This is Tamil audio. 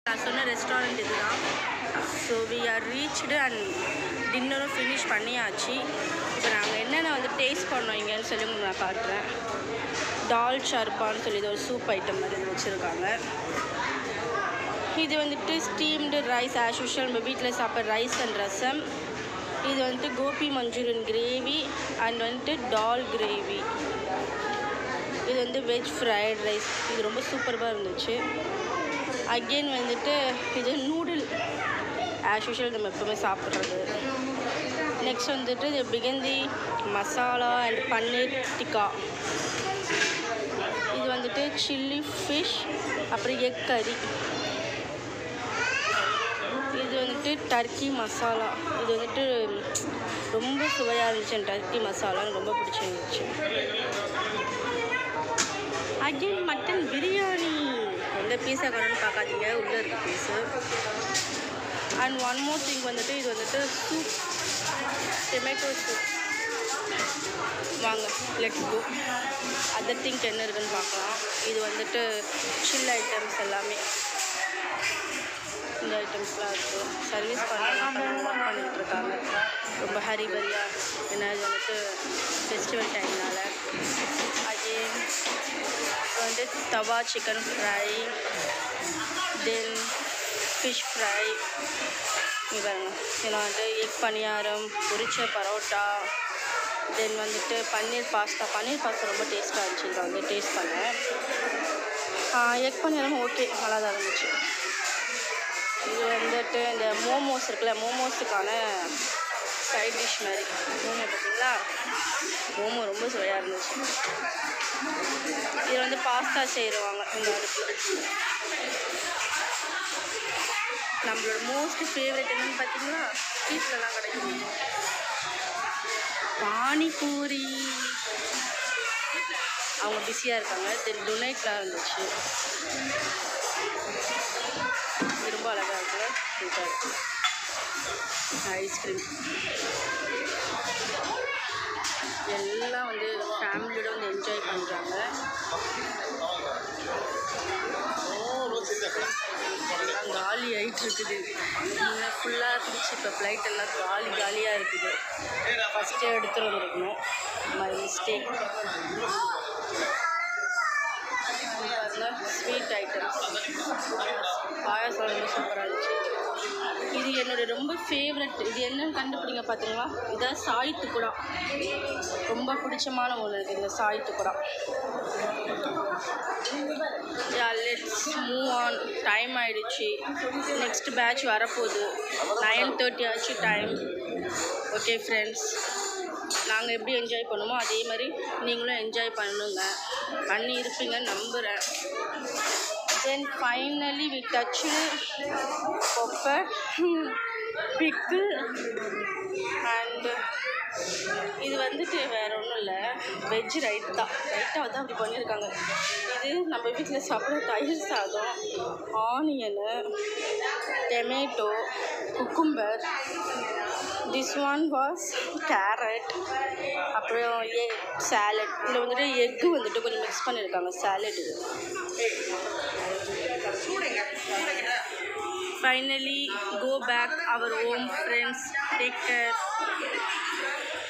நான் சொன்ன ரெஸ்டாரண்ட் இதுதான் so we are reached and டின்னரும் ஃபினிஷ் பண்ணியாச்சு இப்போ நாங்கள் என்னென்ன வந்து டேஸ்ட் பண்ணோம் இங்கேன்னு சொல்லி உங்களுக்கு நான் காட்டுறேன் டால் ஷர்பான்னு சொல்லி இது ஒரு சூப் ஐட்டம் மாதிரி இது வச்சுருக்காங்க இது வந்துட்டு ஸ்டீம்டு ரைஸ் ஆஸ் யூஷுவல் நம்ம வீட்டில் சாப்பிட்ற ரைஸ் அண்ட் ரசம் இது வந்துட்டு கோபி மஞ்சூரியன் கிரேவி அண்ட் வந்துட்டு டால் கிரேவி இது வந்து வெஜ் ஃப்ரைட் ரைஸ் இது ரொம்ப சூப்பராக இருந்துச்சு அகெயின் வந்துட்டு இது நூடுல் ஆஸ் யூஷுவல் நம்ம எப்பவுமே சாப்பிட்றது நெக்ஸ்ட் வந்துட்டு இது பிகந்தி மசாலா அண்ட் பன்னீர் டிக்கா இது வந்துட்டு சில்லி ஃபிஷ் அப்புறம் எக் கறி இது வந்துட்டு டர்க்கி மசாலா இது வந்துட்டு ரொம்ப சுவையாக இருந்துச்சு அந்த டர்க்கி மசாலா எனக்கு ரொம்ப பிடிச்சிருந்துச்சு அகெயின் மட்டன் பிரியாணி எந்த பீஸா கரன்னு பார்க்காதீங்க உள்ளே இருக்க piece and one more thing வந்துட்டு இது வந்துட்டு சூப் டொமேட்டோ சூப் வாங்க லெட்ஸ் கோ அதர் திங்க் என்ன இருக்குன்னு பார்க்கலாம் இது வந்துட்டு சில் ஐட்டம்ஸ் எல்லாமே இந்த ஐட்டம்ஸ்லாம் இருக்குது சர்வீஸ் பண்ணுறவங்க ஒர்க் பண்ணிகிட்டு இருக்காங்க ரொம்ப ஹரிபரியாக ஏன்னா இது வந்துட்டு ஃபெஸ்டிவல் டைம்னால அகெயின் வந்து tawa chicken fry then fish fry இங்கே பாருங்க இதில் வந்து எக் பணியாரம் பொரிச்ச பரோட்டா தென் வந்துட்டு பன்னீர் பாஸ்தா பன்னீர் பாஸ்தா ரொம்ப டேஸ்ட்டாக இருந்துச்சு இதை வந்து டேஸ்ட் பண்ணேன் எக் பணியாரம் ஓகே நல்லா தான் இருந்துச்சு இது வந்துட்டு இந்த மோமோஸ் இருக்குல்ல மோமோஸுக்கான சைட் டிஷ் மாதிரி மோமோ பார்த்தீங்களா மோமோ ரொம்ப சுவையாக இருந்துச்சு இது வந்து பாஸ்தா செய்கிறவாங்க இந்த அடுப்பில் நம்மளோட மோஸ்ட் ஃபேவரட் என்னன்னு பார்த்தீங்களா ஸ்ட்ரீட்லலாம் கிடைக்கும் பானிபூரி அவங்க பிஸியாக இருக்காங்க தென் டொனேட்லாம் இருந்துச்சு இது ரொம்ப அழகாக இருக்குல்ல சூப்பராக இருக்கு ஐஸ்கிரீம் எல்லாம் வந்து ஃபேமிலியோட வந்து என்ஜாய் பண்ணுறாங்க எல்லாம் காலி ஆகிட்டு இருக்குது முன்ன ஃபுல்லாக இருந்துச்சு இப்போ ஃப்ளைட் எல்லாம் காலி காலியாக இருக்குது ஃபஸ்ட்டே எடுத்துகிட்டு வந்துருக்கணும் my mistake sweet items payasam ரொம்ப சூப்பராக இருந்துச்சு இது என்னோட ரொம்ப ஃபேவரட் இது என்னன்னு கண்டுபிடிங்க பார்த்தீங்களா இதான் சாய் துக்குடா ரொம்ப பிடிச்சமான ஒன்று இருக்குது இந்த சாய் துக்குடா yeah let's move on time ஆயிடுச்சு நெக்ஸ்ட் பேட்ச் வரப்போகுது நைன் தேர்ட்டி ஆச்சு டைம் ஓகே ஃப்ரெண்ட்ஸ் நாங்கள் எப்படி என்ஜாய் பண்ணுமோ அதே மாதிரி நீங்களும் என்ஜாய் பண்ணுங்க பண்ணி இருப்பீங்கன்னு நம்புகிறேன் தென் ஃபைனலி வி டச்சு பொப்பர் பிக்கு அண்டு இது வந்துட்டு வேற ஒன்றும் இல்லை வெஜ் ரைத்தா ரைத்தா வந்து அப்படி பண்ணியிருக்காங்க இது நம்ம வீட்டில் சாப்பிட்ற தயிர் சாதம் onion tomato cucumber this one was carrot அப்புறம் எ சாலட் இதில் வந்துட்டு எக்கு வந்துட்டு கொஞ்சம் மிக்ஸ் பண்ணியிருக்காங்க சாலட் இது finally go back our home friends take care